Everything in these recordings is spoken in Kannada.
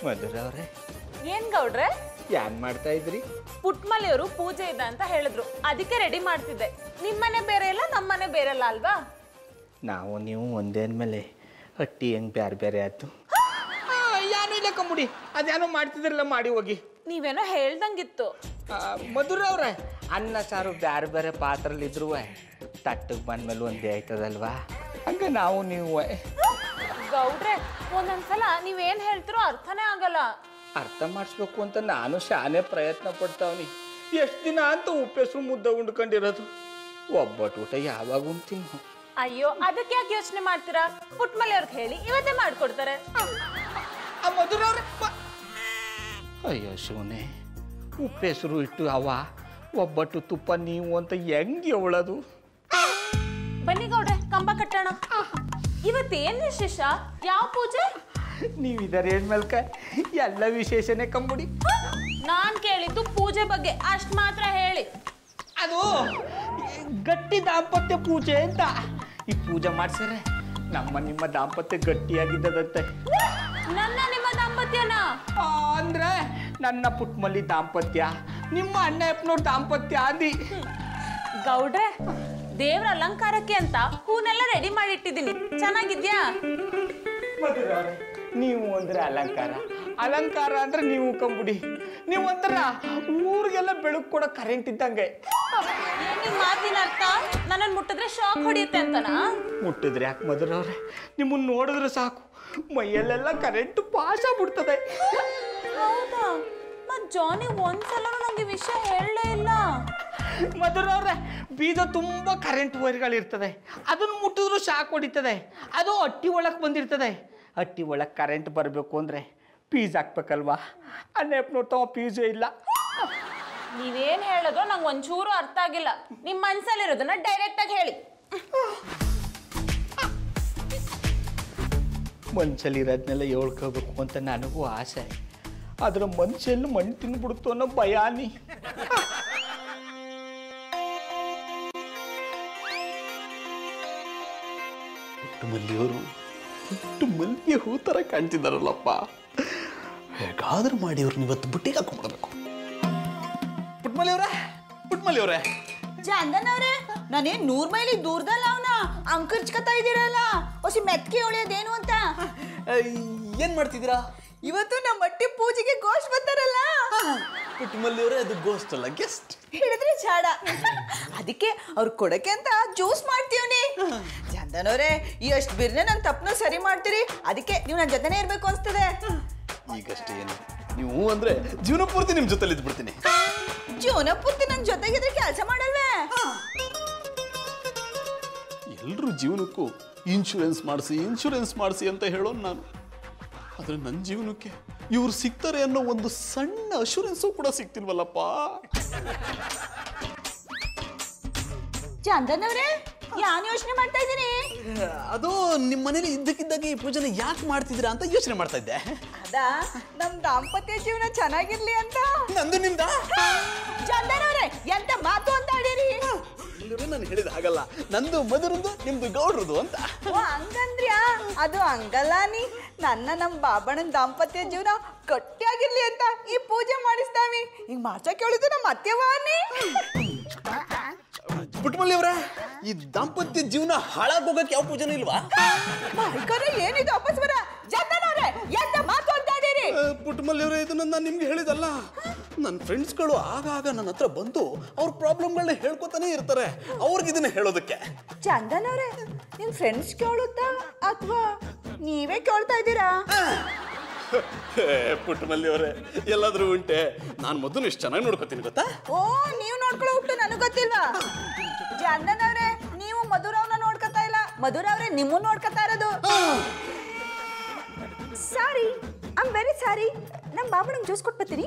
ಮಧುರ ಅವ್ರೆ ಏನ್ ಗೌಡ್ರೆ ಏನ್ ಮಾಡ್ತಾ ಇದ್ರಿ ಪುಟ್ಮಲಿಯವರು ಪೂಜೆ ಇದೆ ಅಂತ ಹೇಳಿದ್ರು ಅದಕ್ಕೆ ರೆಡಿ ಮಾಡ್ತಿದ್ದೆ ನಿಮ್ಮನೆ ಬೇರೆ ಇಲ್ಲ ನಮ್ಮನೆ ಬೇರೆ ಇಲ್ಲ ಅಲ್ವಾ ನಾವು ನೀವು ಒಂದೇನ್ ಮೇಲೆ ಹಟ್ಟಿ ಹೆಂಗ್ ಬ್ಯಾರೆ ಬೇರೆ ಆಯ್ತು ಏನೂ ಇಲ್ಲ ಕಂಬುಡಿ ಅದೇನೋ ಮಾಡ್ತಿದ್ರಲ್ಲ ಮಾಡಿ ಹೋಗಿ ನೀವೇನೋ ಹೇಳ್ದಂಗಿತ್ತು ಆ, ಮಧುರ ಅವ್ರೆ ಅನ್ನ ಸಾರು ಬ್ಯಾರೆ ಬೇರೆ ಪಾತ್ರಲ್ಲಿ ಇದ್ರು ತಟ್ಟಕ್ಕೆ ಬಂದ್ಮೇಲೆ ಒಂದೇ ಆಯ್ತದಲ್ವಾ ಹಂಗ ನಾವು ನೀವು ಗೌಡ್ರೆ ಒಂದೊಂದ್ಸಲ ನೀವೇನ್ ಹೇಳ್ತಿರೋ ಅರ್ಥನೇ ಆಗಲ್ಲ ಅರ್ಥ ಮಾಡಿಸ್ಬೇಕು ಅಂತ ನಾನು ಶಾನೆ ಪ್ರಯತ್ನ ಪಡ್ತಾವನಿ ಎಷ್ಟು ದಿನ ಅಂತ ಉಪ್ಪೆಸರು ಮುದ್ದೆ ಉಂಡ್ಕೊಂಡಿರೋದು ಒಬ್ಬಟ್ಟು ಊಟ ಯಾವಾಗ ಉಣ್ತೀನಿ ಅಯ್ಯೋ ಅದಕ್ಕೆ ಯಾಕೆ ಯೋಚನೆ ಮಾಡ್ತೀರಾ ಪುಟ್ಮಲಿ ಅವ್ರಿಗೆ ಹೇಳಿ ಇವತ್ತೇ ಮಾಡ್ಕೊಡ್ತಾರೆ ಆ ಮಧುರ ಅವ್ರೆ ಬ- ಅಯ್ಯೋ ಶಿವನೇ ಉಪ್ಪೆಸರು ಇಟ್ಟು ಅವ ಒಬ್ಬಟ್ಟು ತುಪ್ಪ ನೀವು ಅಂತ ಹೆಂಗೆ ಅವಳದು ಬನ್ನಿ ಗೌಡ್ರೆ ಕಂಬ ಕಟ್ಟೋಣ ಇವತ್ತೇನ್ ವಿಶೇಷ ಯಾವ ಪೂಜೆ ನೀವು ಇದರ ಹೇಳ್ಮೇಲ್ಕ ಎಲ್ಲ ವಿಶೇಷನೇ ಕಂಬುಡಿ ನಾನ್ ಕೇಳಿದ್ದು ಪೂಜೆ ಬಗ್ಗೆ ಅಷ್ಟ್ ಮಾತ್ರ ಹೇಳಿ ಅದು ಗಟ್ಟಿ ದಾಂಪತ್ಯ ಪೂಜೆ ಅಂತ ಈ ಪೂಜೆ ಮಾಡ್ಸಿದ್ರೆ ನಮ್ಮ ನಿಮ್ಮ ದಾಂಪತ್ಯ ಗಟ್ಟಿಯಾಗಿದ್ದದಂತೆ ನನ್ನ ನಿಮ್ಮ ದಾಂಪತ್ಯನ ಆ, ಅಂದ್ರೆ ನನ್ನ ಪುಟ್ಮಲ್ಲಿ ದಾಂಪತ್ಯ ನಿಮ್ಮ ಅಣ್ಣ ಅಪ್ಪನವ್ರ ದಾಂಪತ್ಯ ಅಂದಿ ಗೌಡ್ರೆ ದೇವ್ರ ಅಲಂಕಾರಕ್ಕೆ ಅಂತ ಹೂನೆಲ್ಲ ರೆಡಿ ಮಾಡಿಟ್ಟಿದ್ದೀನಿ ಚೆನ್ನಾಗಿದ್ಯಾ ಮಧುರವ್ರೆ, ನೀವು ಅಂದ್ರೆ ಅಲಂಕಾರ ಅಲಂಕಾರ ಅಂದ್ರೆ ನೀವು ಕಂಬುಡಿ ನೀವು ಒಂಥರ ಊರಿಗೆಲ್ಲ ಬೆಳಕು ಕೊಡೋ ಕರೆಂಟ್ ಇದ್ದಂಗೆ ಏನ್ ನಿಮ್ ಮಾತಿನ ಅರ್ಥ ನನ್ನನ್ ಮುಟ್ಟಿದ್ರೆ ಶಾಕ್ ಹೊಡಿಯುತ್ತೆ ಅಂತನಾ ಮುಟ್ಟಿದ್ರೆ ಯಾಕೆ ಮಧುರವ್ರೆ ನಿಮ್ಮನ್ನ ನೋಡಿದ್ರೆ ಸಾಕು ಮೈಯಲ್ಲೆಲ್ಲ ಕರೆಂಟ್ ಪಾಸ್ ಆಗ್ಬಿಡ್ತದೆ ಹೌದಾ ಮತ್ ಜಾನಿ ಒಂದ್ಸಲ ನಂಗೆ ವಿಷಯ ಹೇಳಲೇ ಇಲ್ಲ ಮಧುರವ್ರೆ ಬೀಜ ತುಂಬ ಕರೆಂಟ್ ವೈರ್ಗಳಿರ್ತದೆ ಅದನ್ನು ಮುಟ್ಟಿದ್ರು ಶಾಕ್ ಹೊಡಿತದೆ ಅದು ಅಟ್ಟಿ ಒಳಗೆ ಬಂದಿರ್ತದೆ ಅಟ್ಟಿ ಒಳಗೆ ಕರೆಂಟ್ ಬರಬೇಕು ಅಂದರೆ ಪೀಸ್ ಹಾಕ್ಬೇಕಲ್ವಾ ಅನ್ನೆಪ್ ನೋಡ್ತಾವ ಪೀಸೇ ಇಲ್ಲ ನೀವೇನ್ ಹೇಳೋದು ನಂಗೆ ಒಂಚೂರು ಅರ್ಥ ಆಗಿಲ್ಲ ನಿಮ್ ಮನ್ಸಲ್ಲಿರೋದನ್ನ ಡೈರೆಕ್ಟ್ ಆಗಿ ಹೇಳಿ ಮನ್ಸಲ್ಲಿರೋದನ್ನೆಲ್ಲ ಹೇಳ್ಕೋಬೇಕು ಅಂತ ನನಗೂ ಆಸೆ ಅದರ ಮನ್ಸಲ್ಲಿ ಮಣ್ಣು ತಿನ್ಬಿಡ್ತು ಅನ್ನೋ ಭಯಾನಿ ಪುಟ್ಟು ಮಲ್ಲಿಯವರು ಪುಟ್ಟು ಮಲ್ಲಿಗೆ ಹೂ ಥರ ಕಾಣ್ತಿದ್ದಾರಲ್ಲಪ್ಪ ಹೇಗಾದ್ರೂ ಮಾಡಿ ಇವ್ರನ್ನ ಇವತ್ತು ಬುಟ್ಟಿಗೆ ಹಾಕೊಂಡ್ಬಿಡ್ಬೇಕು ಪುಟ್ಮಲ್ಲಿಯವರೇ ಪುಟ್ಮಲ್ಲಿಯವರೇ ಚಂದನ್ ಅವ್ರೆ ನಾನೇನ್ ನೂರ್ ಮೈಲಿ ದೂರದಲ್ಲ ಅವನ ಅಂಕರ್ಚ್ಕತಾ ಇದೀರಲ್ಲ ಹೊಸಿ ಮೆತ್ಕೆ ಹೊಳಿಯೋದೇನು ಅಂತ ಏನು ಮಾಡ್ತಿದ್ದೀರಾ ಇವತ್ತು ನಮ್ಮ ಮಟ್ಟಿ ಪೂಜೆಗೆ ಗೋಷ್ಟ್ ಬರ್ತಾರಲ್ಲ ಪುಟ್ಮಲ್ಲಿಯವರೇ ಅದು ಗೋಸ್ಟ್ ಅಲ್ಲ ಗೆಸ್ಟ್ ಹಿಡಿದ್ರೆ ಚಾಡ ಅದಕ್ಕೆ ಅವ್ರು ಕೊಡಕ್ಕೆ ಅಂತ ಜ್ಯೂಸ್ ಮಾಡ್ತೀವ್ನಿ ಚಂದನ್ ಅವ್ರೆ ಈ ಅಷ್ಟು ಬಿರ್ನೆ ನನ್ನ ತಪ್ಪನ ಸರಿ ಮಾಡ್ತೀರಿ ಅದಕ್ಕೆ ನೀವು ನನ್ನ ಜೊತೆನೇ ಇರ್ಬೇಕು ಅನ್ಸ್ತದೆ ಈಗಷ್ಟೇ ಏನು ನೀವು ಅಂದ್ರೆ ಜೀವನ ಪೂರ್ತಿ ನಿಮ್ಮ ಜೊತೆಲಿ ಇದ್ಬಿಡ್ತೀನಿ ಜೀವನ ಪೂರ್ತಿ ನನ್ನ ಜೊತೆಗಿದ್ರೆ ಕೆಲಸ ಮಾಡಲ್ವೇ ಎಲ್ಲರೂ ಜೀವನಕ್ಕೂ ಇನ್ಶೂರೆನ್ಸ್ ಮಾಡಿಸಿ ಇನ್ಶೂರೆನ್ಸ್ ಮಾಡಿಸಿ ಅಂತ ಹೇಳೋನು ನಾನು ಆದರೆ ನನ್ನ ಜೀವನಕ್ಕೆ ಇವ್ರು ಸಿಗ್ತಾರೆ ಅನ್ನೋ ಒಂದು ಸಣ್ಣ ಅಶೂರೆನ್ಸು ಕೂಡ ಸಿಗ್ತಿಲ್ವಲ್ಲಪ್ಪ ಚಂದನ್ ಅವ್ರೆ ಯಾನ್ ಯೋಚನೆ ಮಾಡ್ತಾ ಇದ್ದೀನಿ ಅದು ನಿಮ್ಮ ಮನೇಲಿ ಇದ್ದಕ್ಕಿದ್ದಾಗ ಈ ಪೂಜೆನ ಯಾಕೆ ಮಾಡ್ತಿದ್ದೀರಾ ಅಂತ ಯೋಚನೆ ಮಾಡ್ತಾ ಇದ್ದೆ ಅದ ನಮ್ ದಾಂಪತ್ಯ ಜೀವನ ಚೆನ್ನಾಗಿರ್ಲಿ ಅಂತ ನಂದು ನಿಮ್ದ ಚಂದನ್ ಅವ್ರೆ ಎಂತ ಮಾತು ಅಂತ ಆಡಿರಿ ಇಲ್ಲರೂ ನಾನು ಹೇಳಿದ ಹಾಗಲ್ಲ ನಂದು ಮಧುರಂದು ನಿಮ್ದು ಗೌಡ್ರದು ಅಂತ ಓ ಹಂಗಂದ್ರ್ಯಾ ಅದು ಹಂಗಲ್ಲ ನೀ ನನ್ನ ನಮ್ ಬಾಬಣ್ಣನ ದಾಂಪತ್ಯ ಜೀವನ ಗಟ್ಟಿಯಾಗಿರ್ಲಿ ಅಂತ ಈ ಪೂಜೆ ಮಾಡಿಸ್ತಾವಿ ಈಗ ಮಾಚ ಕೇಳಿದ್ದು ನಮ್ಮ ಅತ್ತೆವಾನಿ ಪುಟ್ಮಲ್ಲಿ ಅವರೇ ಈ ದಾಂಪತ್ಯ ಜೀವನ ಹಾಳಾಗೋಗಕ್ಕೆ ಯಾವ ಪೂಜೆನೂ ಇಲ್ವಾ ಮಾಯ್ಕರ ಏನಿದು ವಾಪಸ್ ಬರ ಚಂದನ್ ಅವ್ರೆ ಎಂತ ಮಾತು ಅಂತ ಆಡಿರಿ ಪುಟ್ಮಲ್ಲಿ ಅವರೇ ಇದನ್ನ ನಾನು ನಿಮ್ಗೆ ಹೇಳಿದಲ್ಲ ನನ್ನ ಫ್ರೆಂಡ್ಸ್ಗಳು ಆಗಾಗ ನನ್ನ ಹತ್ರ ಬಂದು ಅವ್ರ ಪ್ರಾಬ್ಲಮ್ಗಳನ್ನ ಹೇಳ್ಕೊತಾನೆ ಇರ್ತಾರೆ ಅವ್ರಿಗೆ ಇದನ್ನ ಹೇಳೋದಕ್ಕೆ ಚಂದನ್ ಅವ್ರೆ ನಿಮ್ ಫ್ರೆಂಡ್ಸ್ ಕೇಳುತ್ತಾ ಅಥವಾ ನೀವೇ ಕೇಳ್ತಾ ಇದ್ದೀರಾ ಪುಟ್ಟಮಲ್ಲಿ ಅವರೇ ಎಲ್ಲಾದ್ರೂ ಉಂಟೆ ನಾನು ಮೊದಲು ಎಷ್ಟು ಚೆನ್ನಾಗಿ ನೋಡ್ಕೋತೀನಿ ಗೊತ್ತಾ ಓ ನೀವು ನೋಡ್ಕೊಳ್ಳೋ ಹುಟ್ಟು ನನಗೆ ಗೊತ್ತಿಲ್ವಾ ಚಂದನ್ ಅವ್ರೆ ನೀವು ಮಧುರವ್ನ ನೋಡ್ಕೊತಾ ಇಲ್ಲ ಮಧುರ ಅವ್ರೆ ನಿಮ್ಮನ್ನ ನೋಡ್ಕೊತಾ ಇರೋದು ಸಾರಿ ಐಮ್ ವೆರಿ ಸಾರಿ ನಮ್ಮ ಬಾಬಣ್ಣಂಗೆ ಜ್ಯೂಸ್ ಕೊಟ್ಬತ್ತೀನಿ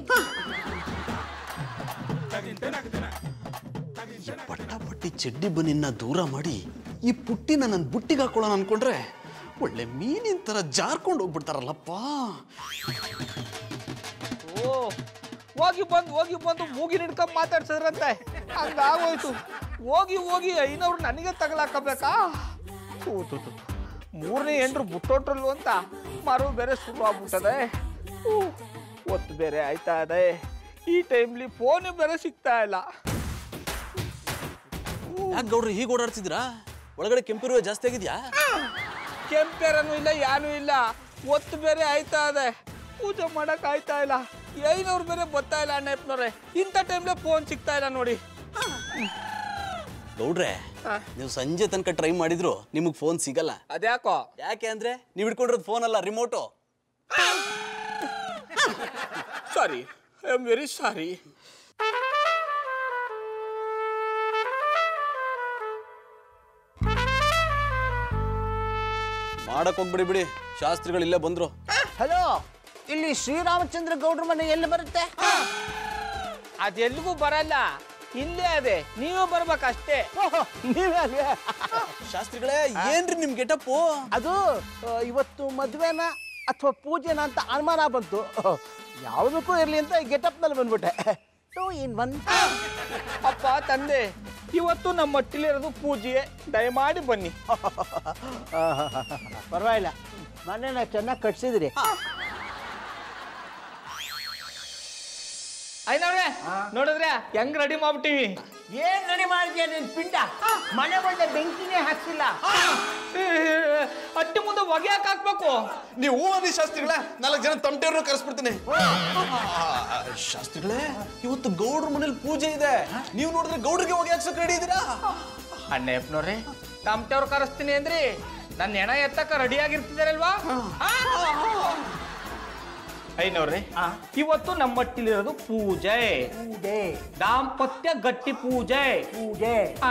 ಪಟ್ಟಾಪಟ್ಟಿ ಚಡ್ಡಿ ಬನ್ನಿನ ದೂರ ಮಾಡಿ ಈ ಪುಟ್ಟಿನ ನನ್ನ ಬುಟ್ಟಿಗೆ ಹಾಕೊಳ್ಳೋಣ ಅನ್ಕೊಂಡ್ರೆ ಒಳ್ಳೆ ಮೀನಿನ ಥರ ಜಾರ್ಕೊಂಡು ಹೋಗ್ಬಿಡ್ತಾರಲ್ಲಪ್ಪ ಓ ಹೋಗಿ ಬಂದು ಹೋಗಿ ಬಂದು ಮೂಗಿನ ಹಿಡ್ಕೊಂಡ್ ಮಾತಾಡ್ಸಿದ್ರಂತೆ ಹಂಗಾಗೋಯ್ತು ಹೋಗಿ ಹೋಗಿ ಐನವ್ರು ನನಗೆ ತಗಲಾಕಬೇಕಾ ತೂ ತೂ ತೂ ಮೂರನೇ ಎಂಟ್ರು ಬುಟ್ಟೋಟ್ರಲ್ಲು ಅಂತ ಮರು ಬೇರೆ ಶುರು ಆಗ್ಬಿಟ್ಟದೆ ಒತ್ತು ಬೇರೆ ಆಯ್ತಾ ಇದೆ ಈ ಟೈಮ್ಲಿ ಫೋನ್ ಬೇರೆ ಸಿಗ್ತಾ ಇಲ್ಲ ಯಾಕೆ ಗೌಡ್ರಿ ಹೀಗೆ ಓಡಾಡ್ತಿದ್ದೀರಾ ಒಳಗಡೆ ಕೆಂಪಿರುವ ಜಾಸ್ತಿ ಆಗಿದ್ಯಾ ಕೆಂಪೇರನು ಇಲ್ಲ ಯಾನು ಇಲ್ಲ ಒತ್ತು ಬೇರೆ ಆಯ್ತಾ ಇದೆ ಪೂಜೆ ಮಾಡಕ್ ಆಯ್ತಾ ಇಲ್ಲ ಐನೂರು ಬೇರೆ ಬರ್ತಾ ಇಲ್ಲ ಅಣ್ಣಪ್ಪನವ್ರೆ ಇಂಥ ಟೈಮ್ಲೆ ಫೋನ್ ಸಿಗ್ತಾ ಇಲ್ಲ ನೋಡಿ ಗೌಡ್ರೆ ನೀವು ಸಂಜೆ ತನಕ ಟ್ರೈ ಮಾಡಿದ್ರು ನಿಮಗೆ ಫೋನ್ ಸಿಗಲ್ಲ ಅದ್ಯಾಕೋ ಯಾಕೆ ಅಂದ್ರೆ ನೀವು ಹಿಡ್ಕೊಂಡಿರೋದು ಫೋನ್ ಅಲ್ಲ remote sorry I am very sorry ಮಾಡಕ್ ಹೋಗ್ಬಿಡಿ ಬಿಡಿ ಶಾಸ್ತ್ರಿಗಳು ಇಲ್ಲೇ ಬಂದ್ರು ಹಲೋ ಇಲ್ಲಿ ಶ್ರೀರಾಮಚಂದ್ರ ಗೌಡ್ರ ಮನೆ ಎಲ್ಲಿ ಬರುತ್ತೆ ಅದೆಲ್ಲಿಗೂ ಬರಲ್ಲ ಇಲ್ಲೇ ಅದೇ ನೀವು ಬರ್ಬೇಕಷ್ಟೇ ಓಹೋ, ನೀವೇ ಅಲ್ವೇ? ಶಾಸ್ತ್ರಿಗಳೇ ಏನ್ರಿ ನಿಮ್ ಗೆಟಪ್ಪು ಅದು ಆ, ಇವತ್ತು ಮದ್ವೆನ ಅಥವಾ ಪೂಜೆನ ಅಂತ ಅನುಮಾನ ಬಂತು ಯಾವುದಕ್ಕೂ ಇರಲಿ ಅಂತ ಗೆಟಪ್ನಲ್ಲಿ ಬಂದ್ಬಿಟ್ಟೆ ಟೂ ಇನ್ ಒನ್ ಅಪ್ಪ ತಂದೆ ಇವತ್ತು ನಮ್ಮ ಮಟ್ಟಿಲಿರೋದು ಪೂಜೆ ದಯಮಾಡಿ ಬನ್ನಿ ಪರವಾಗಿಲ್ಲ ಮನೇನ ಚೆನ್ನಾಗಿ ಕಟ್ಸಿದ್ರಿ ಐನವ್ರೆ ನೋಡಿದ್ರೆ ಹೆಂಗ್ ರೆಡಿ ಮಾಡ್ಬಿಟ್ಟಿವಿ ಏನ್ ರೆಡಿ ಮಾಡಿದ್ಯಾ ನಿನ್ ಪಿಂಡ ಮನೆ ಒಳ್ಳೆ ಬೆಂಕಿನೇ ಹಾಕ್ಸಿಲ್ಲ ಅಟ್ಟಿ ಮುಂದೆ ಹೊಗೆ ಯಾಕೆ ಹಾಕ್ಬೇಕು ನೀವು ಹೂವನಿ ಶಾಸ್ತ್ರಿಗಳೇ ನಾಲ್ಕು ಜನ ತಮಟೆಯವ್ರನ್ನ ಕರೆಸ್ಬಿಡ್ತೀನಿ ಶಾಸ್ತ್ರಿಗಳೇ ಇವತ್ತು ಗೌಡ್ರ ಮನೇಲಿ ಪೂಜೆ ಇದೆ ನೀವು ನೋಡಿದ್ರೆ ಗೌಡ್ರಿಗೆ ಹೋಗಿ ಹಾಕ್ಸಕ್ ರೆಡಿ ಇದ್ದೀರಾ ಅಣ್ಣಪ್ಪನವ್ರೆ ತಮಟೆವ್ರು ಕರೆಸ್ತೀನಿ ಅಂದ್ರಿ ನನ್ನ ಹೆಣ ಎತ್ತಕ್ಕ ರೆಡಿ ಆಗಿರ್ತಿದಾರಲ್ವಾ ಐನವ್ರೆ ಇವತ್ತು ನಮ್ಮ ಮಟ್ಟಿಲಿರೋದು ಪೂಜೆ ಪೂಜೆ ದಾಂಪತ್ಯ ಗಟ್ಟಿ ಪೂಜೆ ಪೂಜೆ ಆ,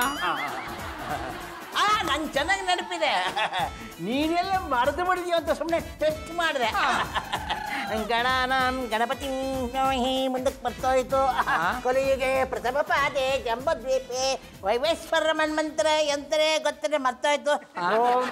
ಆ ನಂಗೆ ಚೆನ್ನಾಗಿ ನೆನಪಿದೆ ನೀನೆಲ್ಲ ಮರೆತು ಬಿಡಿದ್ಯೋ ಅಂತ ಸುಮ್ಮನೆ ಟೆಸ್ಟ್ ಮಾಡಿದೆ ಗಣಾನಾನ್ ಗಣಪತಿ ಮುಂದಕ್ಕೆ ಬರ್ತಾಯಿತು ಕೊನೆಗೆ ಪ್ರಥಮ ಪಾದೆ ಜಂಬದ್ವೀಪೆ ವೈವೇಶ್ವರ ಮನ್ಮಂತ್ರ ಯಂತ್ರೆ ಗೊತ್ತರೆ ಮರ್ತಾಯ್ತು ಓಂ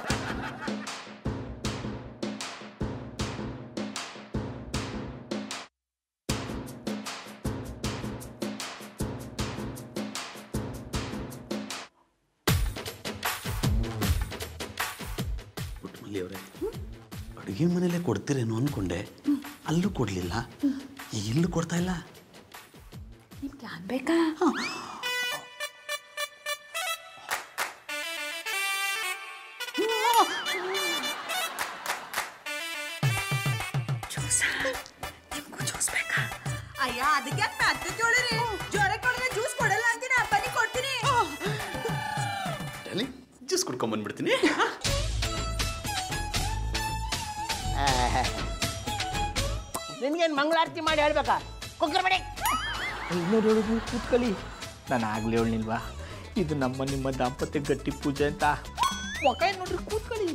ಪುಟ್ಟಮಲ್ಲಿ ಅವರೇ ಅಡುಗೆ ಮನೇಲೆ ಕೊಡ್ತೀರೇನೋ ಅನ್ಕೊಂಡೆ ಅಲ್ಲೂ ಕೊಡ್ಲಿಲ್ಲ ಈಗ ಇಲ್ಲೂ ಕೊಡ್ತಾ ಇಲ್ಲ ನಿಮ್ಗೆ ಆಗ್ಬೇಕಾ ಅಯ್ಯ ಅದಕ್ಕೆ ಯಾಕೆ ಅತ್ತೆ ಕೇಳಿರಿ ಜ್ವರ ಕೊಡಿದ್ರೆ ಜ್ಯೂಸ್ ಕೊಡಲ್ಲ ಅಂತೀನಿ ಅಪ್ಪನಿಗೆ ಕೊಡ್ತೀನಿ ಡಾಲಿ ಜ್ಯೂಸ್ ಕುಡ್ಕೊಂಡ್ ಬಂದ್ಬಿಡ್ತೀನಿ ನಿನ್ಗೇನು ಮಂಗಳಾರತಿ ಮಾಡಿ ಹೇಳ್ಬೇಕಾ ಕುಕ್ಕರ್ ಮಾಡಿ ಐನೂರು ಕೂತ್ಕೊಳ್ಳಿ ನಾನು ಆಗ್ಲೇ ಹೇಳಿಲ್ವಾ ಇದು ನಮ್ಮ ನಿಮ್ಮ ದಾಂಪತ್ಯ ಗಟ್ಟಿ ಪೂಜೆ ಅಂತ ಒಕಾಯ್ ನೋಡ್ರಿ ಕೂತ್ಕೊಳ್ಳಿ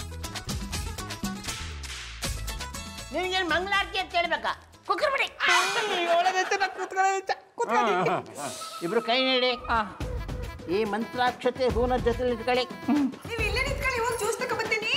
ನಿನ್ಗೇನು ಮಂಗಳಾರತಿ ಅಂತ ಹೇಳ್ಬೇಕಾ ಕುಕ್ಕರ್ ಮಾಡಿ ಒಳಗೈತೆ ನಾ ಕೂತ್ಕೊಳ್ಳೋದೈತೆ ಕೂತ್ಕೊಳ್ಳಿ ಇಬ್ರು ಕೈ ನೀಡಿ ಆ, ಈ ಮಂತ್ರಾಕ್ಷತೆ ಹೂವಿನ ಜೊತೆ ಇಟ್ಕೊಳ್ಳಿ ನೀವು ಇಲ್ಲೇ ನಿಂತ್ಕೊಳ್ಳಿ ಹೋಗಿ ಜ್ಯೂಸ್ ತಗೊಬರ್ತೀನಿ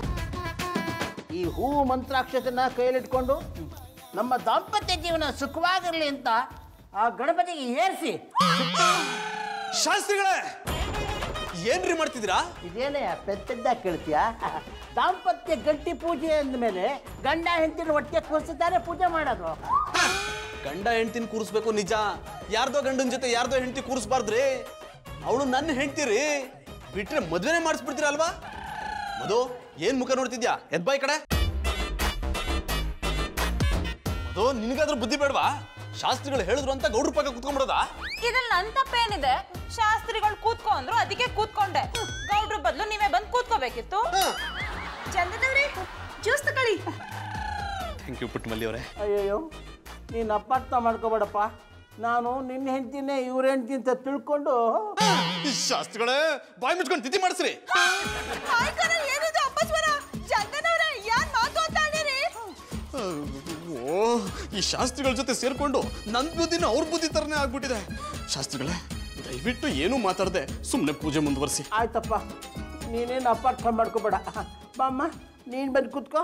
ಈ ಹೂವು ಮಂತ್ರಾಕ್ಷತೆನ ಕೈಯಲ್ಲಿಟ್ಕೊಂಡು ನಮ್ಮ ದಾಂಪತ್ಯ ಜೀವನ ಸುಖವಾಗಿರಲಿ ಅಂತ ಆ ಗಣಪತಿಗೆ ಏರಿಸಿ ಶಾಸ್ತ್ರಿಗಳೇ ಏನ್ರಿ ಮಾಡ್ತಿದ್ದೀರಾ ಇದೇನೇ ಪೆದ್ದದ್ದಾಗಿ ಕೇಳ್ತೀಯ ದಾಂಪತ್ಯ ಗಟ್ಟಿ ಪೂಜೆ ಅಂದಮೇಲೆ ಗಂಡ ಹೆಂಡತಿನ ಹೊಟ್ಟೆ ಕೂರಿಸಿದ್ದಾರೆ ಪೂಜೆ ಮಾಡೋದು ಗಂಡ ಹೆಂಡ್ತಿನ ಕೂರಿಸ್ಬೇಕು ನಿಜ ಯಾರ್ದೋ ಗಂಡನ ಜೊತೆ ಯಾರ್ದೋ ಹೆಂಡತಿ ಕೂರಿಸ್ಬಾರ್ದ್ರಿ ಅವಳು ನನ್ನ ಹೆಂಡ್ತಿರಿ ಬಿಟ್ರೆ ಮದ್ವೆನೇ ಮಾಡಿಸ್ಬಿಡ್ತೀರಲ್ವಾ ಮಧು ಏನ್ ಮುಖ ನೋಡ್ತಿದ್ಯಾ ಎದ್ ಬಾಯ್ ಕಡೆ ಮಧು ನಿನಗಾದ್ರೂ ಬುದ್ಧಿ ಬೇಡವಾ ಶಾಸ್ತ್ರಿಗಳು ಹೇಳಿದ್ರು ಅಂತ ಗೌಡ್ರ ಪಕ್ಕ ಕುತ್ಕೊಂಡ್ಬಿಡೋದಾ ಇದ್ರಲ್ಲಿ ನನ್ ತಪ್ಪೇನಿದೆ ಶಾಸ್ತ್ರಿಗಳು ಕೂತ್ಕೊ ಅಂದ್ರು ಅದಕ್ಕೆ ಕೂತ್ಕೊಂಡೆ ಗೌಡ್ರ ಬದಲು ನೀವೇ ಬಂದು ಕೂತ್ಕೋಬೇಕಿತ್ತು ಚಂದನವ್ರಿ ಜ್ಯೂಸ್ ತಗೊಳ್ಳಿ ಥ್ಯಾಂಕ್ ಯು ಪುಟ್ಟಮಲ್ಲಿ ಅವರೇ ಅಯ್ಯಯ್ಯೋ ನೀನು ಅಪಾರ್ಥ ಮಾಡ್ಕೋಬೇಡಪ್ಪ ನಾನು ನಿನ್ನ ಹೆಂಡ್ತಿನೇ ಇವ್ರ ಹೆಂಡ್ತಿ ಅಂತ ತಿಳ್ಕೊಂಡು ಶಾಸ್ತ್ರಿಗಳೇ ಬಾಯ್ ಮುಚ್ಕೊಂಡು ತಿಥಿ ಮಾಡಿಸ್ರಿ ಆಯ್ಕರ ಏನಿದು ಅಪ್ಪಸ್ವರ ಚಂದನವ್ರೆ ಯಾನ್ ಮಾತು ಅಂತ ಹೇಳಿರಿ ಓ ಈ ಶಾಸ್ತ್ರಿಗಳ ಜೊತೆ ಸೇರ್ಕೊಂಡು ನನ್ನ ಬುದ್ಧಿನ ಅವ್ರ ಬುದ್ಧಿ ತರನೇ ಆಗ್ಬಿಟ್ಟಿದೆ ಶಾಸ್ತ್ರಿಗಳೇ ದಯವಿಟ್ಟು ಏನೂ ಮಾತಾಡದೆ ಸುಮ್ಮನೆ ಪೂಜೆ ಮುಂದುವರಿಸಿ ಆಯ್ತಪ್ಪ ನೀನೇನು ಅಪಾರ್ಥ ಮಾಡ್ಕೋಬೇಡ ಬಾಮ್ಮ ನೀನು ಬಂದು ಕೂತ್ಕೋ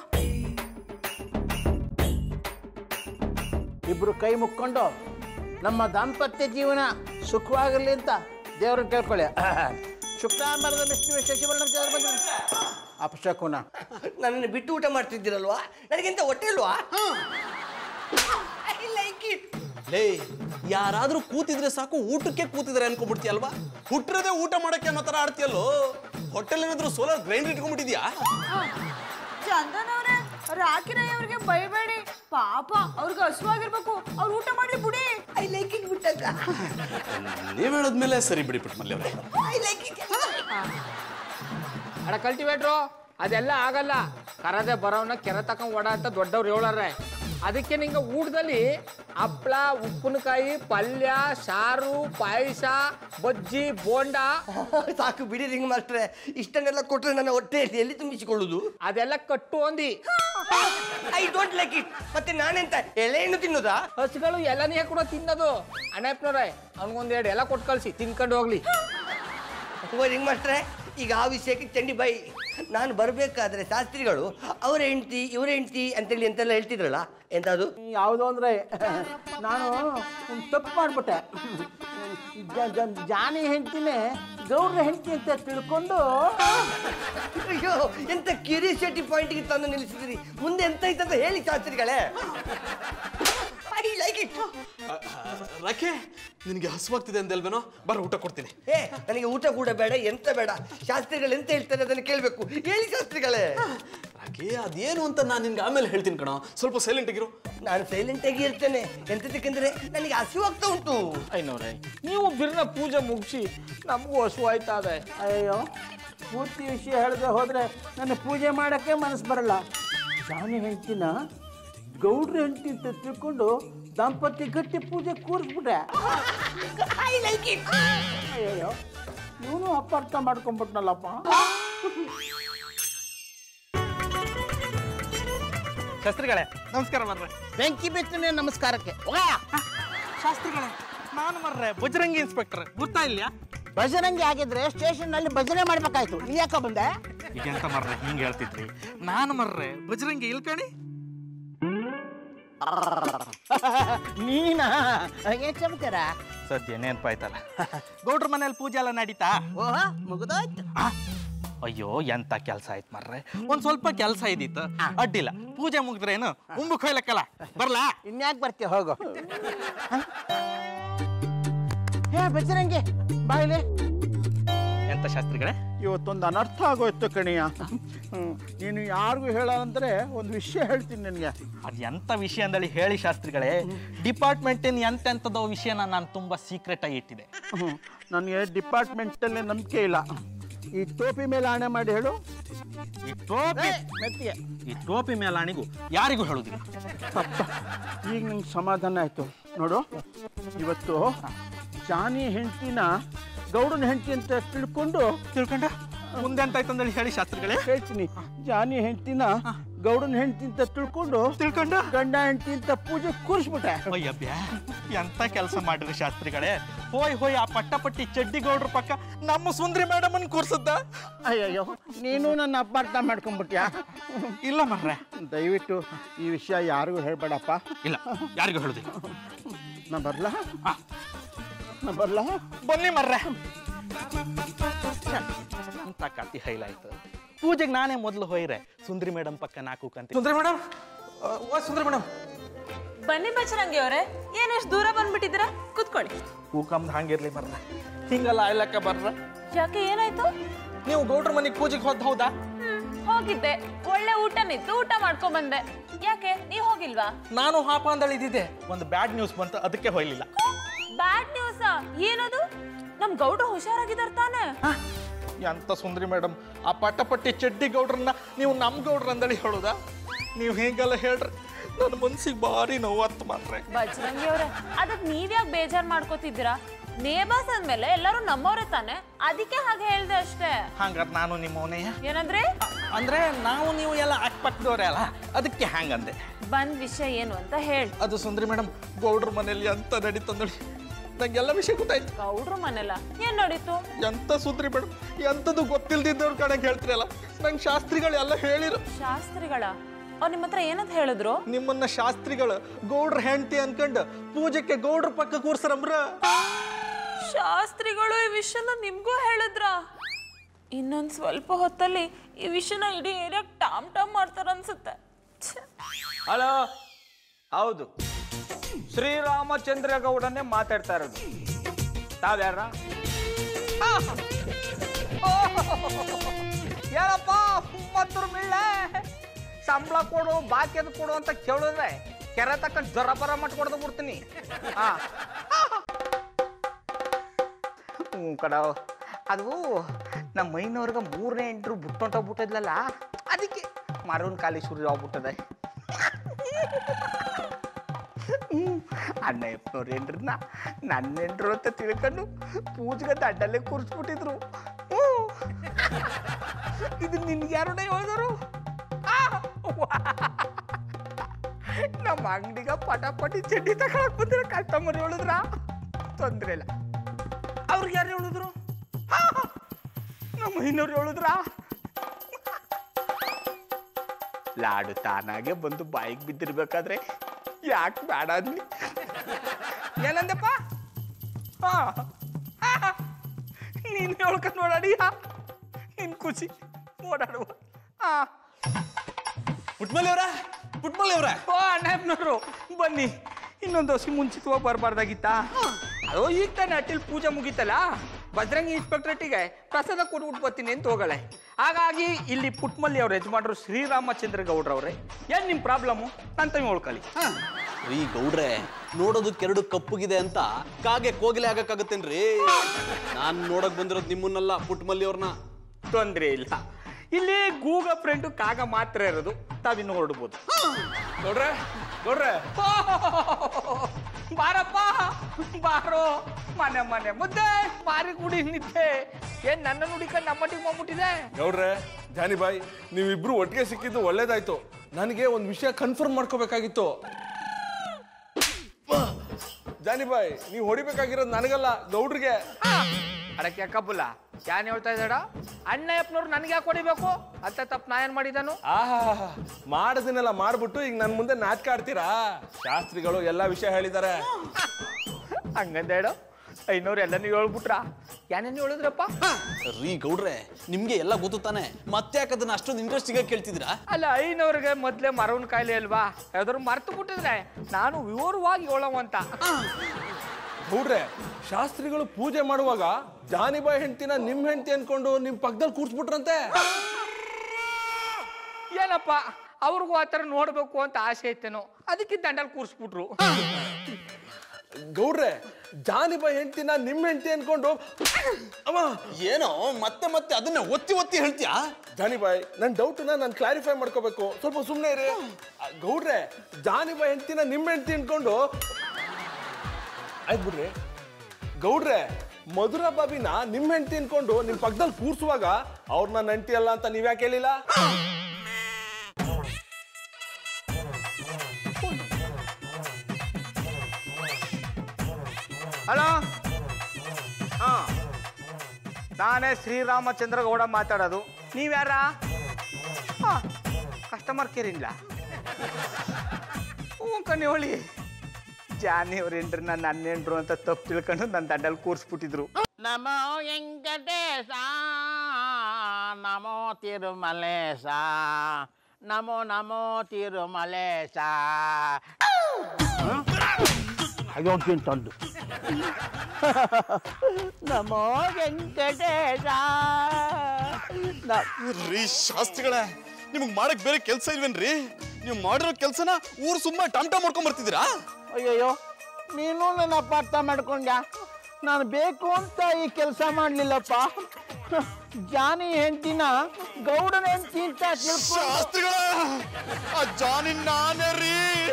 ಇಬ್ರು ಕೈ ಮುಕ್ಕೊಂಡು ನಮ್ಮ ದಾಂಪತ್ಯ ಜೀವನ ಸುಖವಾಗಿರಲಿ ಅಂತ ದೇವ್ರನ್ನ ಕೇಳ್ಕೊಳ್ಳಿ ಶುಕ್ಲಾಂಬರದ ವಿಷ್ಣು ಶಶಿವರ್ಣ ದೇವರು ಬಂದ್ರು ಅಪಶಕುನ ನನ್ನನ್ನು ಬಿಟ್ಟು ಊಟ ಮಾಡ್ತಿದ್ದೀರಲ್ವಾ ನನಗಿಂತ ಹೊಟ್ಟೆ ಇಲ್ವಾ ಲೇ ಯಾರಾದ್ರೂ ಕೂತಿದ್ರೆ ಸಾಕು ಊಟಕ್ಕೆ ಕೂತಿದ್ರೆ ಅನ್ಕೊಂಡ್ಬಿಡ್ತೀಯಲ್ವಾ ಹುಟ್ಟಿರದೆ ಊಟ ಮಾಡಕ್ಕೆ ಅನ್ನೋ ತರ ಆಡ್ತೀಯಲ್ಲೋ ಹೋಟೆಲ್ ಏನಾದ್ರು ಸೋಲಾರ್ ಗ್ರೈಂಡರ್ ಇಟ್ಕೊಂಡ್ಬಿಟ್ಟಿದ್ಯಾ ಚಂದನ್ ಅವ್ರೆ ರಾಕಿನ ಅವ್ರಿಗೆ ಬೈಬೇಡಿ ಪಾಪ ಅವ್ರಿಗೆ ಹಸುವಾಗಿರ್ಬೇಕು ಅವ್ರು ಊಟ ಮಾಡಿ ಬಿಡಿ ಐ ಲೈಕ್ ಇಟ್ ಬಿಟ್ಟಕ್ಕ ನೀವ್ ಹೇಳದ್ಮೇಲೆ ಸರಿ ಬಿಡಿ ಮಲ್ಲಿ ಅವ್ರೆ ಐ ಲೈಕ್ ಇಟ್ ಅಡ ಕಲ್ಟಿವೇಟ್ರು ಅದೆಲ್ಲ ಆಗಲ್ಲ ಕರದೆ ಬರೋವನ್ನ ಕೆರೆ ತಕೊಂಡ್ ಓಡ ಅಂತ ದೊಡ್ಡವ್ರು ಹೇಳಾರೆ ಅದಕ್ಕೆ ನಿಂಗೆ ಊಟದಲ್ಲಿ ಹಪ್ಳ ಉಪ್ಪಿನಕಾಯಿ ಪಲ್ಯ ಸಾರು ಪಾಯಸ ಬಜ್ಜಿ ಬೋಂಡ ಸಾಕು ಬಿಡಿ ರಿಂಗ್ ಮಾಸ್ಟ್ರೆ ಇಷ್ಟನ್ನೆಲ್ಲ ಕೊಟ್ರೆ ನನ್ನ ಹೊಟ್ಟೆಯಲ್ಲಿ ಎಲ್ಲಿ ತುಂಬಿಸಿಕೊಳ್ಳುದು ಅದೆಲ್ಲ ಕಟ್ಟು ಅಂದಿ ಐ ಡೋಂಟ್ ಲೈಕ್ ಇಟ್ ಮತ್ತೆ ನಾನೆಂತ ಎಲೆಯನ್ನು ತಿನ್ನೋದಾ ಹಸುಗಳು ಎಲ್ಲನೇ ಕೂಡ ತಿನ್ನೋದು ಅಣ್ಣಪ್ಪನವ್ರೆ ಅವ್ನಿಗೊಂದೆರಡು ಎಲ್ಲ ಕೊಟ್ಟು ಕಳಿಸಿ ತಿನ್ಕೊಂಡು ಹೋಗ್ಲಿ ಓ ರಿಂಗ್ ಮಾಸ್ಟ್ರೆ ಈಗ ಆ ವಿಷಯಕ್ಕೆ ಚಂಡಿ ಬೈ ನಾನು ಬರಬೇಕಾದ್ರೆ ಶಾಸ್ತ್ರಿಗಳು ಅವರ ಹೆಂಡ್ತಿ ಇವರ ಹೆಂಡ್ತಿ ಅಂತೇಳಿ ಎಂತೆಲ್ಲ ಹೇಳ್ತಿದ್ರಲ್ಲ ಎಂತದು ಯಾವುದು ಅಂದರೆ ನಾನು ಒಂದು ತಪ್ಪು ಮಾಡಿಬಿಟ್ಟೆ ಜ- ಜ- ಜಾನಿ ಹೆಂಡ್ತಿನೇ ಗೌಡ್ರ ಹೆಂಡ್ತಿ ಅಂತ ತಿಳ್ಕೊಂಡು ಅಯ್ಯೋ ಎಂತ ಕ್ಯೂರಿಯಾಸಿಟಿ ಪಾಯಿಂಟ್ಗೆ ತಂದು ನಿಲ್ಲಿಸಿದ್ರಿ ಮುಂದೆ ಎಂತ ಇತ್ತಂತ ಹೇಳಿ ಶಾಸ್ತ್ರಿಗಳೇ ಐ ಲೈಕ್ ಇಟ್ ರಾಕೆ ನಿನಗೆ ಹಸುವಾಗ್ತಿದೆ ಅಂದಲ್ವೇನೋ ಬರ ಊಟ ಕೊಡ್ತೀನಿ ಏ ನನಗೆ ಊಟ ಕೂಡ ಬೇಡ ಎಂತ ಬೇಡ ಶಾಸ್ತ್ರಿಗಳು ಎಂತ ಹೇಳ್ತಾರೆ ಅದನ್ನು ಕೇಳಬೇಕು ಹೇಳಿ ಶಾಸ್ತ್ರಿಗಳೇ ರಾಕೆ ಅದೇನು ಅಂತ ನಾನು ನಿನ್ಗೆ ಆಮೇಲೆ ಹೇಳ್ತೀನಿ ಕಣ ಸ್ವಲ್ಪ ಸೈಲೆಂಟ್ ಆಗಿರು ನಾನು ಸೈಲೆಂಟ್ ಆಗಿ ಇರ್ತೇನೆ ಎಂತದಕ್ಕೆಂದ್ರೆ ನನಗೆ ಹಸಿವಾಗ್ತಾ ಉಂಟು ಐನವ್ರೆ ನೀವು ಬಿರ್ನ ಪೂಜೆ ಮುಗಿಸಿ ನಮಗೂ ಹಸು ಆಯ್ತಾ ಇದೆ ಅಯ್ಯೋ ಪೂರ್ತಿ ವಿಷಯ ಹೇಳದೆ ಹೋದರೆ ನನ್ನ ಪೂಜೆ ಮಾಡೋಕ್ಕೆ ಮನಸ್ಸು ಬರಲ್ಲ ಜಾನಿ ಹೆಂಡ್ತಿನ ಗೌಡ್ರ ಹೆಂಡ್ತಿ ಅಂತ ತಿಳ್ಕೊಂಡು ದಾಂಪತ್ಯ ಗಟ್ಟಿ ಪೂಜೆ ಕೂರಿಸ್ಬಿಟ್ಟೆ ಅಯ್ಯೋ ಇವನು ಅಪಾರ್ಥ ಮಾಡ್ಕೊಂಡ್ಬಿಟ್ನಲ್ಲಪ್ಪ ಶಾಸ್ತ್ರಿಗಳೇ ನಮಸ್ಕಾರ ಮರ್ರೆ ಬೆಂಕಿ ಬಿತ್ತನೆ ನಮಸ್ಕಾರಕ್ಕೆ ಶಾಸ್ತ್ರಿಗಳೇ ನಾನು ಮರ್ರೆ ಬಜರಂಗಿ ಇನ್ಸ್ಪೆಕ್ಟರ್ ಗೊತ್ತಾ ಇಲ್ಲ ಭಜರಂಗಿ ಆಗಿದ್ರೆ ಸ್ಟೇಷನ್ನಲ್ಲಿ ಭಜನೆ ಮಾಡ್ಬೇಕಾಯ್ತು ನೀ ಯಾಕೆ ಬಂದೆ ಈಗ ಎಂತ ಮರ್ರೆ ಹಿಂಗೆ ಹೇಳ್ತಿದ್ರಿ ನಾನು ಮರ್ರೆ ಬಜರಂಗಿ ಇಲ್ಕಣಿ ನೀನಾ ಏನ್ ಚಮತ್ಕಾರ ಸದ್ಯ ನೆನಪಾಯ್ತಲ್ಲ ಗೌಡ್ರ ಮನೇಲಿ ಪೂಜೆ ಎಲ್ಲ ನಡೀತಾ ಓಹ ಮುಗಿದೋಯ್ತು ಆ? ಅಯ್ಯೋ ಎಂತ ಕೆಲಸ ಆಯ್ತು ಮರ್ರೆ ಒಂದ್ ಸ್ವಲ್ಪ ಕೆಲಸ ಇದ್ದಿತ್ತು ಅಡ್ಡಿಲ್ಲ ಪೂಜೆ ಮುಗಿದ್ರೇನು ಉಂಬು ಕೊಯ್ಲಕ್ಕಲ್ಲ ಬರ್ಲಾ ಇನ್ಯಾಕೆ ಬರ್ತೀಯ ಹೋಗು ಹೇ ಬಜರಂಗಿ ಬಾಯಿಲೆ ಎಂತ ಶಾಸ್ತ್ರಿಗಳೇ ಇವತ್ತೊಂದು ಅನರ್ಥ ಆಗೋಯ್ತು ಕಣಿಯ ಹ್ಮ್. ನೀನು ಯಾರಿಗೂ ಹೇಳಂದ್ರೆ ಒಂದು ವಿಷಯ ಹೇಳ್ತೀನಿ ನಿನಗೆ ಅದು ಎಂತ ವಿಷಯ ಅಂದೇಳಿ ಹೇಳಿ ಶಾಸ್ತ್ರಿಗಳೇ ಡಿಪಾರ್ಟ್ಮೆಂಟಿನ ಎಂತೆಂಥದೋ ವಿಷಯನ ನಾನು ತುಂಬಾ ಸೀಕ್ರೆಟ್ ಆಗಿ ಇಟ್ಟಿದೆ ನನಗೆ ಡಿಪಾರ್ಟ್ಮೆಂಟಲ್ಲೇ ನಂಬಿಕೆ ಇಲ್ಲ ಈ ಟೋಪಿ ಮೇಲೆ ಆಣೆ ಮಾಡಿ ಹೇಳು ಈ ಟೋಪಿ ಮೆತ್ತಿಗೆ ಈ ಟೋಪಿ ಮೇಲಾಣಿಗೂ ಯಾರಿಗೂ ಹೇಳುದಿಲ್ಲ ಅಪ್ಪ ಈಗ ನಂಗೆ ಸಮಾಧಾನ ಆಯ್ತು ನೋಡು ಇವತ್ತು ಜಾನಿ ಹೆಂಡ್ತಿನ ಗೌಡನ ಹೆಂಡ್ತಿ ಅಂತ ತಿಳ್ಕೊಂಡು ತಿಳ್ಕೊಂಡ ಮುಂದೆ ಅಂತ ಆಯ್ತು ಅಂದೇಳಿ ಹೇಳಿ ಶಾಸ್ತ್ರಿಗಳೇ ಹೇಳ್ತೀನಿ ಜಾನಿ ಹೆಂಡ್ತಿನ ಗೌಡನ ಹೆಂಡ್ತಿ ಅಂತ ತಿಳ್ಕೊಂಡು ತಿಳ್ಕೊಂಡ ಗಂಡ ಹೆಂಡ್ತಿ ಅಂತ ಪೂಜೆ ಕೂರಿಸ್ಬಿಟ್ಟೆ ಅಯ್ಯಬ್ಯ ಎಂತ ಕೆಲಸ ಮಾಡಿದ್ರಿ ಶಾಸ್ತ್ರಿಗಳೇ ಹೋಯ್ ಹೋಯ್ ಆ ಪಟ್ಟಪಟ್ಟಿ ಚಡ್ಡಿ ಗೌಡ್ರ ಪಕ್ಕ ನಮ್ಮ ಸುಂದ್ರಿ ಮೇಡಮ್ ಅನ್ ಕೂರ್ಸದ್ದ ಅಯ್ಯಯ್ಯೋ ನೀನು ನನ್ನ ಅಪಾರ್ಥ ಮಾಡ್ಕೊಂಡ್ಬಿಟ್ಯಾ ಇಲ್ಲ ಮರ್ರೆ ದಯವಿಟ್ಟು ಈ ವಿಷಯ ಯಾರಿಗೂ ಹೇಳ್ಬೇಡಪ್ಪ ಇಲ್ಲ ಯಾರಿಗೂ ಹೇಳುದಿಲ್ಲ ನಾ ಬರ್ಲಾ ಆ. ನಾ ಬರ್ಲಾ ಬನ್ನಿ ಮರ್ರೆ ಅಂತ ಕತಿ ಹೈಲಾಯ್ತು ಪೂಜೆಗೆ ನಾನೇ ಮೊದಲು ಹೋಯ್ರೆ ಸುಂದ್ರಿ ಮೇಡಮ್ ಪಕ್ಕ ನಾಲ್ಕು ಕಂತಿ ಸುಂದ್ರಿ ಮೇಡಮ್ ಓ ಸುಂದ್ರಿ ಮೇಡಮ್ ಬನ್ನಿ ಬಚರಂಗಿ ಅವರೇ ಏನಷ್ಟು ದೂರ ಬಂದ್ಬಿಟ್ಟಿದ್ದೀರಾ ಕುತ್ಕೊಳ್ಳಿ ಹೂಕಂಬ್ ಹಂಗಿರ್ಲಿ ಬರ್ರ ಹಿಂಗಲ್ಲ ಆಯ್ಲಕ್ಕ ಬರ್ರ ಯಾಕೆ ಏನಾಯ್ತು ನೀವು ಗೌಡ್ರ ಮನೆಗೆ ಪೂಜೆಗೆ ಹೋದ್ ಹೌದಾ ಹ್ಮ್, ಹೋಗಿದ್ದೆ ಒಳ್ಳೆ ಊಟನಿತ್ತು ಊಟ ಮಾಡ್ಕೊಂಡ್ ಬಂದೆ ಯಾಕೆ ನೀವ್ ಹೋಗಿಲ್ವಾ ನಾನು ಹಾಪ ಅಂದಳಿ ಇದ್ದಿದ್ದೆ ಒಂದು ಬ್ಯಾಡ್ ನ್ಯೂಸ್ ಬಂತು ಅದಕ್ಕೆ ಹೋಯ್ಲಿಲ್ಲ ಬ್ಯಾಡ್ ನ್ಯೂಸ್ ಏನದು ನಮ್ ಗೌಡ್ರು ಹುಷಾರಾಗಿದಾರ ತಾನೆ ಎಂತ ಸುಂದ್ರಿ ಮೇಡಮ್ ಆ ಪಟ್ಟಪಟ್ಟಿ ಚಡ್ಡಿ ಗೌಡ್ರನ್ನ ನೀವು ನಮ್ಮ ಗೌಡ್ರ ಅಂದಳಿ ಹೇಳುದಾ ನೀವು ಹೇಗಲ್ಲ ಹೇಳ್ರಿ ನನ್ನ ಮನ್ಸಿಗೆ ಭಾರಿ ನೋವತ್ತು ಮಾತ್ರ ಬಜರಂಗಿ ಅವ್ರೆ ಅದಕ್ ನೀವ್ಯಾಕ್ ಬೇಜಾರ್ ಮಾಡ್ಕೋತಿದ್ದೀರಾ ನೇಬರ್ಸ್ ಅಂದ್ಮೇಲೆ ಎಲ್ಲರೂ ನಮ್ಮವ್ರೆ ತಾನೆ ಅದಕ್ಕೆ ಹಾಗೆ ಹೇಳ್ದೆ ಅಷ್ಟೇ ಹಂಗಾರೆ ನಾನು ನಿಮ್ಮವನೇ ಏನಂದ್ರೆ ಅಂದ್ರೆ ನಾವು ನೀವು ಎಲ್ಲ ಅಕ್ಕಪಕ್ಕದವ್ರೆ ಅಲ್ಲ ಅದಕ್ಕೆ ಹಂಗಂದೆ ಬಂದ್ ವಿಷಯ ಏನು ಅಂತ ಹೇಳಿ ಅದು ಸುಂದ್ರಿ ಮೇಡಮ್ ಗೌಡ್ರ ಮನೇಲಿ ಎಂತ ನಡೀತಂದಳಿ ನಂಗೆಲ್ಲ ವಿಷಯ ಗೊತ್ತಾಯ್ತು ಗೌಡ್ರು ಮನೆಲ್ಲ ಏನ್ ನಡೀತು ಎಂತ ಸುಂದ್ರಿ ಮೇಡಮ್ ಎಂತದು ಗೊತ್ತಿಲ್ದಿದ್ದವ್ರ ಕಣಕ್ಕೆ ಹೇಳ್ತಿರಲ್ಲ ನಂಗೆ ಶಾಸ್ತ್ರಿಗಳು ಎಲ್ಲ ಹೇಳಿರು ಶಾಸ್ತ್ರಿಗಳ ಅವ್ರು ನಿಮ್ಮ ಹತ್ರ ಏನಂತ ಹೇಳಿದ್ರು ನಿಮ್ಮನ್ನ ಶಾಸ್ತ್ರಿಗಳು ಗೌಡ್ರ ಹೆಂಡತಿ ಅನ್ಕಂಡು ಪೂಜೆಗೆ ಗೌಡ್ರ ಪಕ್ಕ ಕೂರ್ಸರಂಬ್ರ ಶಾಸ್ತ್ರಿಗಳು ಈ ವಿಷಯನ ನಿಮ್ಗೂ ಹೇಳಿದ್ರ ಇನ್ನೊಂದ್ ಸ್ವಲ್ಪ ಹೊತ್ತಲ್ಲಿ ಈ ವಿಷಯನ ಇಡೀ ಏರಿಯಾಗ ಟಾಮ್ ಟಾಮ್ ಮಾಡ್ತಾರ ಅನ್ಸುತ್ತೆ ಛೆ. ಹಲೋ ಹೌದು ಶ್ರೀರಾಮಚಂದ್ರ ಗೌಡನ್ನೇ ಮಾತಾಡ್ತಾ ಇರೋದು ತಾವ್ಯಾರ ಏನಪ್ಪ ಮತ್ತರು ಮಿಳ್ಳೆ ಸಂಬಳ ಕೊಡು ಬಾಕಿ ಅದು ಕೊಡು ಅಂತ ಕೇಳಿದ್ರೆ ಕೆರೆ ತಕ್ಕಂಡು ಜ್ವರ ಬರ ಮಟ್ ಕೊಡ್ದು ಬಿಡ್ತೀನಿ ಹಾ ಹ್ಞೂ ಕಡ ಅದು ನಮ್ಮ ಮೈನವ್ರಿಗೆ ಮೂರನೇ ಎಂಟ್ರು ಬಿಟ್ಟೊಂಟೋಗ್ಬಿಟ್ಟಿದ್ಲಲ್ಲ ಅದಕ್ಕೆ ಮರವನ್ ಕಾಲಿ ಸುರಿ ಹೋಗ್ಬಿಟ್ಟದೆ ಅಣ್ಣ ಯಪ್ಪನವ್ರು ಏನ್ರನ್ನ ನನ್ನ ಎಂಟ್ರು ಅಂತ ತಿಳ್ಕೊಂಡು ಪೂಜೆಗೆ ದಂಡಲ್ಲೇ ಕೂರಿಸ್ಬಿಟ್ಟಿದ್ರು ಹ್ಞೂ ಇದು ನಿನ್ಗೆ ಯಾರನ್ನ ಹೇಳಿದರು ನಮ್ಮ ಅಂಗಡಿಗ ಪಟಾಪಟಿ ಚಡ್ಡಿ ತಗೊಳಕ್ ಬಂದ್ರೆ ಕಸ್ಟಮರ್ ಹೇಳಿದ್ರ ತೊಂದ್ರೆ ಇಲ್ಲ ಅವ್ರಿಗೆ ಯಾರು ಹೇಳಿದ್ರು ಆ, ನಮ್ಮ ಇನ್ನವ್ರು ಹೇಳಿದ್ರಾ ಲಾಡು ತಾನಾಗೆ ಬಂದು ಬಾಯಿಗೆ ಬಿದ್ದಿರ್ಬೇಕಾದ್ರೆ ಯಾಕೆ ಬೇಡ ಅಂದ್ಲಿ ಏನಂದಪ್ಪ ಹಾ ನೀನು ಹೇಳ್ಕೊಂಡು ನೋಡಾಡಿಯ ನಿನ್ ಖುಷಿ ಓಡಾಡುವ ಹಾ ಪುಟ್ಮಲ್ಲಿ ಅವ್ರ ಪುಟ್ಮಲ್ಲಿ ಅವ್ರ ಓ ಅಣ್ಣಪ್ಪನವರು ಬನ್ನಿ ಇನ್ನೊಂದು ವರ್ಷ ಮುಂಚಿತವಾಗಿ ಬರಬಾರ್ದಾಗಿತ್ತಾ ಅದು ಈಗ ತಾನೆ ಅಟ್ಟಿಲ್ ಪೂಜೆ ಮುಗೀತಲ್ಲ ಭದ್ರಂಗಿ ಇನ್ಸ್ಪೆಕ್ಟ್ರೇಟಿಗೆ ಪ್ರಸಾದ ಕೊಟ್ಬಿಟ್ಟು ಬರ್ತೀನಿ ಅಂತ ಹೋಗಳೆ ಹಾಗಾಗಿ ಇಲ್ಲಿ ಪುಟ್ಮಲ್ಲಿ ಅವ್ರ ಯಜಮಾನರು ಶ್ರೀರಾಮಚಂದ್ರ ಗೌಡ್ರವ್ರೆ ಏನ್ ನಿಮ್ ಪ್ರಾಬ್ಲಮ್ಮು ಅಂತ ಹೇಳ್ಕೊಳ್ಳಿ ರೀ ಗೌಡ್ರೆ ನೋಡೋದಕ್ಕೆ ಎರಡು ಕಪ್ಪುಗಿದೆ ಅಂತ ಕಾಗೆ ಕೋಗಿಲೆ ಆಗಕ್ಕಾಗತ್ತೇನ್ರಿ ನಾನ್ ನೋಡಕ್ ಬಂದಿರೋದು ನಿಮ್ಮನ್ನಲ್ಲ ಪುಟ್ಮಲ್ಲಿ ಅವ್ರನ್ನ ತೊಂದ್ರೆ ಇಲ್ಲ ಇಲ್ಲಿ ಗೂಗ ಫ್ರೆಂಡು ಕಾಗ ಮಾತ್ರ ಇರೋದು ತಾವಿನ್ನು ಹೊರಡ್ಬೋದು ನೋಡ್ರೆ ನೋಡ್ರೆ ಬಾರಪ್ಪ ಬಾರೋ ಮನೆ ಮನೆ ಮುದ್ದೆ ಮಾರಿ ಕುಡಿ ನಿದ್ದೆ ಏನ್ ನನ್ನ ನುಡಿಕೊಂಡು ನಮ್ಮಟ್ಟಿಗೆ ಬಂದ್ಬಿಟ್ಟಿದೆ ನೋಡ್ರೆ ಜಾನಿಬಾಯ್ ನೀವಿಬ್ರು ಒಟ್ಟಿಗೆ ಸಿಕ್ಕಿದ್ದು ಒಳ್ಳೇದಾಯ್ತು ನನಗೆ ಒಂದು ವಿಷಯ ಕನ್ಫರ್ಮ್ ಮಾಡ್ಕೋಬೇಕಾಗಿತ್ತು ಜಾನಿಬಾಯ್ ನೀವು ಹೊಡಿಬೇಕಾಗಿರೋದು ನನಗಲ್ಲ ಗೌಡ್ರಿಗೆ ಅಡಕ್ಕೆ ಕಬ್ಬುಲ್ಲ ಯಾನ್ ಹೇಳ್ತಾ ಇದ್ದಾಡ ಅಣ್ಣಯ್ಯಪ್ಪನವ್ರು ನನಗೆ ಯಾಕೆ ಹೊಡಿಬೇಕು ಅಂತ ತಪ್ಪು ನಾ ಏನ್ ಮಾಡಿದಾನು ಆಹಾ ಮಾಡದನ್ನೆಲ್ಲ ಮಾಡ್ಬಿಟ್ಟು ಈಗ ನನ್ನ ಮುಂದೆ ನಾಟಕ ಆಡ್ತೀರಾ ಶಾಸ್ತ್ರಿಗಳು ಎಲ್ಲ ವಿಷಯ ಹೇಳಿದ್ದಾರೆ ಹಂಗಂದ ಹೇಳು ಐನೂರು ಎಲ್ಲ ನೀವು ಹೇಳ್ಬಿಟ್ರ ಏನೇನು ಹೇಳಿದ್ರಪ್ಪ ರೀ ಗೌಡ್ರೆ ನಿಮ್ಗೆ ಎಲ್ಲ ಗೊತ್ತು ತಾನೆ ಮತ್ತೆ ಯಾಕೆ ಅದನ್ನ ಅಷ್ಟೊಂದು ಇಂಟ್ರೆಸ್ಟ್ ಈಗ ಕೇಳ್ತಿದ್ದೀರಾ ಅಲ್ಲ ಐನವ್ರಿಗೆ ಮೊದ್ಲೇ ಮರವನ್ ಕಾಯಿಲೆ ಅಲ್ವಾ ಯಾವ್ದಾದ್ರು ಮರ್ತು ಬಿಟ್ಟಿದ್ರೆ ನಾನು ವಿವರವಾಗಿ ಹೇಳೋವಂತ ಗೌಡ್ರೆ ಶಾಸ್ತ್ರಿಗಳು ಪೂಜೆ ಮಾಡುವಾಗ ಜಾನಿಬಾಯ್ ಹೆಂಡ್ತಿನ ನಿಮ್ ಹೆಂಡ್ತಿ ಅನ್ಕೊಂಡು ನಿಮ್ ಪಕ್ಕದಲ್ಲಿ ಕೂರ್ಸ್ಬಿಟ್ರಂತೆ ಏನಪ್ಪ ಅವ್ರಿಗೂ ಆ ಥರ ನೋಡ್ಬೇಕು ಅಂತ ಆಸೆ ಐತೇನೋ ಅದಕ್ಕೆ ದಂಡಲ್ ಕೂರಿಸ್ಬಿಟ್ರು ಗೌಡ್ರೆ ಜಾನಿಬಾಯ್ ಹೆಂಡ್ತಿನ ನಿಮ್ ಹೆಂಡ್ತಿ ಅನ್ಕೊಂಡು ಅಮ್ಮ ಏನೋ ಮತ್ತೆ ಮತ್ತೆ ಅದನ್ನ ಒತ್ತಿ ಒತ್ತಿ ಹೇಳ್ತೀಯಾ ಜಾನಿಬಾಯ್ ನನ್ನ ಡೌಟ್ನ ನಾನು ಕ್ಲಾರಿಫೈ ಮಾಡ್ಕೋಬೇಕು ಸ್ವಲ್ಪ ಸುಮ್ಮನೆ ಇರಿ ಆ, ಗೌಡ್ರೆ ಜಾನಿಬಾಯ್ ಹೆಂಡ್ತಿನ ನಿಮ್ಮ ಹೆಂಡ್ತಿ ಅನ್ಕೊಂಡು ಆಯ್ತು ಬಿಡ್ರಿ ಗೌಡ್ರೆ ಮಧುರ ಬಾಬಿನ ನಿಮ್ಮ ಹೆಂಡ್ತಿ ಅನ್ಕೊಂಡು ನಿಮ್ ಪಕ್ಕದಲ್ಲಿ ಕೂರ್ಸುವಾಗ ಅವ್ರ ನನ್ನ ಹೆಂಡ್ತಿ ಅಲ್ಲ ಅಂತ ನೀವ್ಯಾಕೆ ಹೇಳಿಲ್ಲ ಹಲೋ ಹಾ ನಾನೇ ಶ್ರೀರಾಮಚಂದ್ರ ಗೌಡ ಮಾತಾಡೋದು ನೀವ್ಯಾರ ಹಾ ಕಸ್ಟಮರ್ ಕೇರ್ ಇಲ್ಲ ಹ್ಞೂ ಕಣ್ಣಿ ಜಾನಿ ಅವ್ರೇನ್ರಿ ನನ್ನ ಹನ್ನೆಂಡ್ರು ಅಂತ ತಪ್ಪು ತಿಳ್ಕೊಂಡು ನನ್ನ ದಂಡಲ್ಲಿ ಕೂರಿಸ್ಬಿಟ್ಟಿದ್ರು ನಮೋ ವೆಂಕಟೇಶ ನಮೋ ತಿರುಮಲೇಶ ನಮೋ ನಮೋ ತಿರುಮಲೇಶ ಅಯೋಗ್ಯನ್ ತಂದು ನಮೋ ವೆಂಕಟೇಶ ನ- ರೀ ಶಾಸ್ತ್ರಿಗಳೇ ನಿಮಗೆ ಮಾಡಕ್ ಬೇರೆ ಕೆಲಸ ಇಲ್ವೇನ್ರಿ ನೀವು ಮಾಡಿರೋ ಕೆಲಸನ ಊರು ಸುಮ್ಮ ಟಮ್ಟ ಮಾಡ್ಕೊಂಡ್ ಬರ್ತಿದ್ದೀರಾ ಅಯ್ಯಯ್ಯೋ ನೀನು ನನ್ನ ಅಪಾರ್ಥ ಮಾಡ್ಕೊಂಡ್ಯಾ ನಾನು ಬೇಕು ಅಂತ ಈ ಕೆಲಸ ಮಾಡಲಿಲ್ಲಪ್ಪ ಜಾನಿ ಹೆಂಡತಿನ ಗೌಡನ ಹೆಂಡತಿ ಅಂತ ತಿಳ್ಕೊಂಡು ಶಾಸ್ತ್ರಿಗಳೇ ಆ ಜಾನಿ ನಾನೇ ರೀ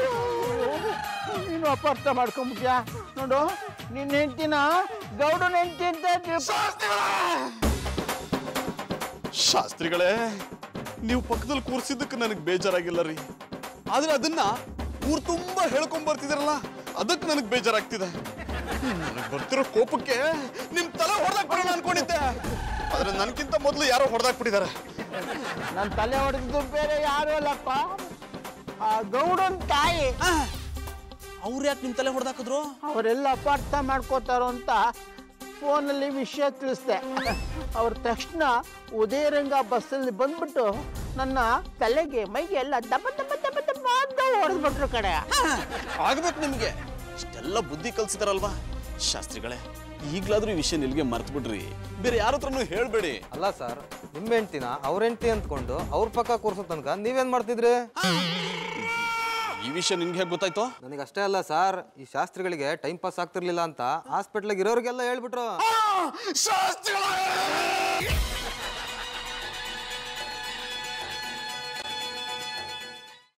ನೀನು ಅಪಾರ್ಥ ಮಾಡ್ಕೊಂಬಿಟ್ಯಾ ನೋಡು ನಿನ್ನ ಹೆಂಡತಿನ ಗೌಡನ ಹೆಂಡತಿ ಅಂತ ತಿಳ್ಕೊ ಶಾಸ್ತ್ರಿಗಳೇ ನೀವು ಪಕ್ಕದಲ್ಲಿ ಕೂರ್ಸಿದ್ದಕ್ಕೆ ನನಗೆ ಬೇಜಾರಾಗಿಲ್ಲ ರೀ ಆದ್ರೆ ಅದನ್ನ ಊರ್ ತುಂಬಾ ಹೇಳ್ಕೊಂಡ್ ಬರ್ತಿದಾರಲ್ಲ ಅದಕ್ಕೆ ನನಗೆ ಬೇಜಾರಾಗ್ತಿದೆ ನನಗೆ ಬರ್ತಿರೋ ಕೋಪಕ್ಕೆ ನಿಮ್ ತಲೆ ಹೊಡೆದಾಕ್ ಬರೋಣ ಅನ್ಕೊಂಡಿದ್ದೆ ಆದ್ರೆ ನನ್ಕಿಂತ ಮೊದಲು ಯಾರೋ ಹೊಡೆದಾಕ್ಬಿಟ್ಟಿದ್ದಾರೆ ನನ್ನ ತಲೆ ಹೊಡೆದಿದ್ದು ಬೇರೆ ಯಾರು ಅಲ್ಲಪ್ಪ ಆ ಗೌಡನ್ ತಾಯಿ ಅವ್ರು ಯಾಕೆ ನಿಮ್ ತಲೆ ಹೊಡೆದಾಕಿದ್ರು ಅವರೆಲ್ಲ ಅಪಾರ್ಥ ಮಾಡ್ಕೋತಾರೋ ಅಂತ ಫೋನಲ್ಲಿ ವಿಷಯ ತಿಳಿಸ್ದೆ ಅವ್ರ ತಕ್ಷಣ ಉದಯರಂಗ ಬಸ್ಸಲ್ಲಿ ಬಂದ್ಬಿಟ್ಟು ನನ್ನ ತಲೆಗೆ ಮೈಗೆ ಎಲ್ಲ ದಬ್ಬ ದಬ್ಬ ದಬ್ಬ ದಬ್ಬ ಅಂತ ಹೊಡೆದು ಬಿಟ್ರು ಕಡೆ ಆಗ್ಬೇಕು ನಿಮಗೆ ಇಷ್ಟೆಲ್ಲ ಬುದ್ಧಿ ಕಲ್ಸಿದಾರಲ್ವಾ ಶಾಸ್ತ್ರಿಗಳೇ ಈಗ್ಲಾದ್ರೂ ಈ ವಿಷಯ ನಿಲ್ಗೆ ಮರ್ತು ಬಿಡ್ರಿ ಬೇರೆ ಯಾರ ಹತ್ರನೂ ಹೇಳ್ಬೇಡಿ ಅಲ್ಲ ಸರ್ ನಿಮ್ಮ ಹೆಂಡ್ತಿನ ಅವ್ರ ಹೆಂಡ್ತಿ ಅಂದ್ಕೊಂಡು ಅವ್ರ ಪಕ್ಕ ಕೂರ್ಸೋ ತನಕ ನೀವೇನ್ ಮಾಡ್ತಿದ್ರಿ ಈ ವಿಷಯ ನಿನ್ಗೆ ಹೇಗೆ ಗೊತ್ತಾಯ್ತು ನನಗೆ ಅಷ್ಟೇ ಅಲ್ಲ ಸರ್ ಈ ಶಾಸ್ತ್ರಿಗಳಿಗೆ ಟೈಮ್ ಪಾಸ್ ಆಗ್ತಿರ್ಲಿಲ್ಲ ಅಂತ ಹಾಸ್ಪಿಟ್ಲಿಗೆ ಇರೋರಿಗೆಲ್ಲ ಹೇಳ್ಬಿಟ್ರು ಶಾಸ್ತ್ರಿಗಳೇ